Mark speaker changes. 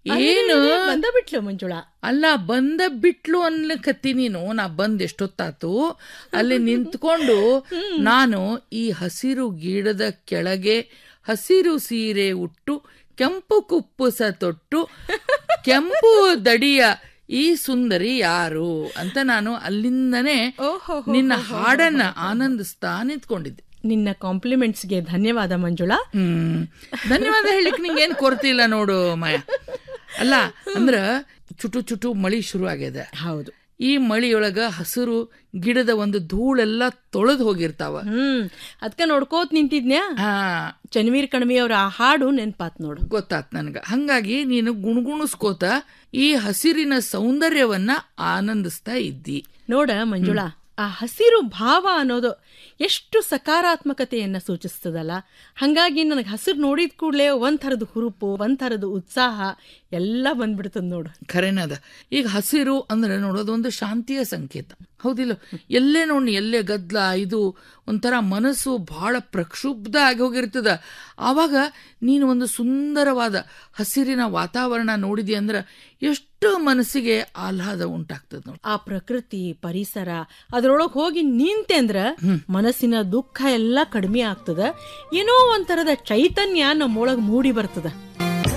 Speaker 1: ಏನು
Speaker 2: ಬಂದ ಬಿಟ್ಲು ಮಂಜುಳಾ
Speaker 1: ಅಲ್ಲ ಬಂದ ಬಿಟ್ಲು ಅನ್ಲಕತ್ತಿ ನೀನು ನಾ ಬಂದ್ ಎಷ್ಟೊತ್ತಾತು ಅಲ್ಲಿ ನಿಂತ್ಕೊಂಡು ನಾನು ಈ ಹಸಿರು ಗಿಡದ ಕೆಳಗೆ ಹಸಿರು ಸೀರೆ ಉಟ್ಟು ಕೆಂಪು ಕುಪ್ಪುಸ ತೊಟ್ಟು ಕೆಂಪು ದಡಿಯ ಈ ಸುಂದರಿ ಯಾರು ಅಂತ ನಾನು ಅಲ್ಲಿಂದನೇ
Speaker 2: ಓಹೋ
Speaker 1: ನಿನ್ನ ಹಾಡನ್ನ ಆನಂದಿಸ್ತಾ ನಿಂತ್ಕೊಂಡಿದ್ದೆ
Speaker 2: ನಿನ್ನ ಕಾಂಪ್ಲಿಮೆಂಟ್ಸ್ಗೆ ಧನ್ಯವಾದ ಮಂಜುಳಾ
Speaker 1: ಹ್ಮ್ ಧನ್ಯವಾದ ಹೇಳಿಕ್ ನಿಂಗೇನ್ ಕೊರತೆ ಇಲ್ಲ ನೋಡು ಮಾಯ ಅಲ್ಲ ಅಂದ್ರ ಚುಟು ಚುಟು ಮಳಿ ಶುರು ಆಗ್ಯದ
Speaker 2: ಹೌದು
Speaker 1: ಈ ಮಳಿಯೊಳಗ ಹಸಿರು ಗಿಡದ ಒಂದು ಧೂಳೆಲ್ಲ ತೊಳೆದು ಹೋಗಿರ್ತಾವ
Speaker 2: ಹ್ಮ್ ಅದ್ಕ ನೋಡ್ಕೋತ್ ನಿಂತಿದ್ನ್ಯಾ
Speaker 1: ಹಾ
Speaker 2: ಚನ್ವೀರ್ ಕಣ್ವಿ ಅವ್ರ ಆ ಹಾಡು ನೆನ್ಪಾತ್ ನೋಡು
Speaker 1: ಗೊತ್ತಾತ್ ನನ್ಗ ಹಂಗಾಗಿ ನೀನು ಗುಣಗುಣಿಸ್ಕೋತ ಈ ಹಸಿರಿನ ಸೌಂದರ್ಯವನ್ನ ಆನಂದಿಸ್ತಾ ಇದ್ದಿ
Speaker 2: ನೋಡ ಮಂಜುಳಾ ಆ ಹಸಿರು ಭಾವ ಅನ್ನೋದು ಎಷ್ಟು ಸಕಾರಾತ್ಮಕತೆಯನ್ನ ಸೂಚಿಸ್ತದಲ್ಲ ಹಂಗಾಗಿ ನನಗೆ ಹಸಿರು ನೋಡಿದ ಕೂಡಲೇ ಒಂದ್ ಥರದ ಹುರುಪು ಒಂದ್ ಥರದ ಉತ್ಸಾಹ ಎಲ್ಲ ಬಂದ್ಬಿಡ್ತದ ನೋಡು
Speaker 1: ಖರೇನದ ಈಗ ಹಸಿರು ಅಂದ್ರೆ ನೋಡೋದು ಒಂದು ಶಾಂತಿಯ ಸಂಕೇತ ಹೌದಿಲ್ಲ ಎಲ್ಲೇ ನೋಡಿ ಎಲ್ಲೇ ಗದ್ಲ ಇದು ಒಂಥರ ಮನಸ್ಸು ಬಹಳ ಪ್ರಕ್ಷುಬ್ಧ ಆಗಿ ಹೋಗಿರ್ತದ ಆವಾಗ ನೀನು ಒಂದು ಸುಂದರವಾದ ಹಸಿರಿನ ವಾತಾವರಣ ನೋಡಿದಿ ಅಂದ್ರ ಎಷ್ಟು ಮನಸ್ಸಿಗೆ ಆಹ್ಲಾದ ಉಂಟಾಗ್ತದ ನೋಡಿ
Speaker 2: ಆ ಪ್ರಕೃತಿ ಪರಿಸರ ಅದ್ರೊಳಗ್ ಹೋಗಿ ನಿಂತೆ ಅಂದ್ರ ಮನಸ್ಸಿನ ದುಃಖ ಎಲ್ಲ ಕಡಿಮೆ ಆಗ್ತದ ಏನೋ ಒಂಥರದ ಚೈತನ್ಯ ನಮ್ಮೊಳಗ್ ಮೂಡಿ ಬರ್ತದ